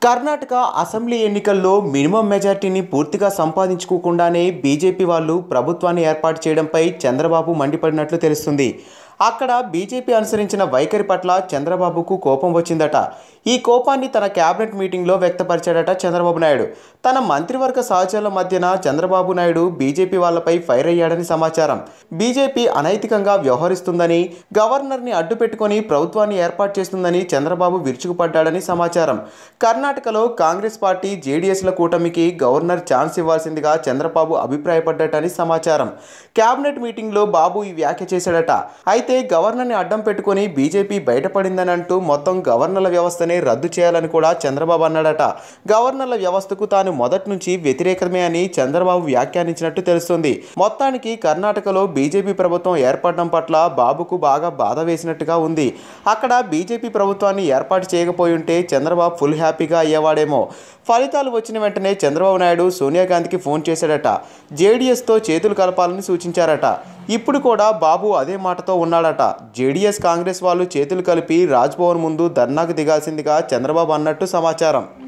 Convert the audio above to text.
Karnataka assembly ఎన్నికల్లో minimum మెజార్టీని పూర్తిగా సంపాదించుకోకుండానే బీజేపీ వాళ్ళు ప్రభుత్వాన్ని ఏర్పాటు చేయడంపై చంద్రబాబు మండిపడినట్లు తెలుస్తుంది అక్కడ బీజేపీ అనుసరించిన వైఖరి పట్ల చంద్రబాబుకు కోపం వచ్చిందట ఈ కోపాన్ని తన కేబినెట్ మీటింగ్లో వ్యక్తపరిచాడట చంద్రబాబు నాయుడు తన మంత్రివర్గ సహచరుల మధ్యన చంద్రబాబు నాయుడు బీజేపీ వాళ్ళపై ఫైర్ అయ్యాడని సమాచారం బీజేపీ అనైతికంగా వ్యవహరిస్తుందని గవర్నర్ని అడ్డుపెట్టుకొని ప్రభుత్వాన్ని ఏర్పాటు చేస్తుందని చంద్రబాబు విరుచుకుపడ్డాడని సమాచారం కర్ణాటకలో కాంగ్రెస్ పార్టీ జేడీఎస్ల కూటమికి గవర్నర్ ఛాన్స్ ఇవ్వాల్సిందిగా చంద్రబాబు అభిప్రాయపడ్డటని సమాచారం కేబినెట్ మీటింగ్లో బాబు ఈ వ్యాఖ్య చేశాడట అయితే గవర్నర్ని అడ్డం పెట్టుకొని బీజేపీ బయటపడిందని అంటూ మొత్తం గవర్నర్ల వ్యవస్థనే రద్దు చేయాలని కూడా చంద్రబాబు అన్నాడట గవర్నర్ల వ్యవస్థకు తాను మొదటి నుంచి వ్యతిరేకమే అని చంద్రబాబు వ్యాఖ్యానించినట్టు తెలుస్తుంది మొత్తానికి కర్ణాటకలో బీజేపీ ప్రభుత్వం ఏర్పడడం పట్ల బాబుకు బాగా బాధ వేసినట్టుగా ఉంది అక్కడ బీజేపీ ప్రభుత్వాన్ని ఏర్పాటు చేయకపోయి ఉంటే చంద్రబాబు ఫుల్ హ్యాపీగా అయ్యేవాడేమో ఫలితాలు వచ్చిన వెంటనే చంద్రబాబు నాయుడు సోనియా గాంధీకి ఫోన్ చేశాడట జేడీఎస్తో చేతులు కలపాలని సూచించారట ఇప్పుడు కూడా బాబు అదే మాటతో ఉన్నాడట జేడీఎస్ కాంగ్రెస్ వాళ్ళు చేతులు కలిపి రాజ్భవన్ ముందు ధర్నాకు దిగాల్సిందిగా చంద్రబాబు అన్నట్టు సమాచారం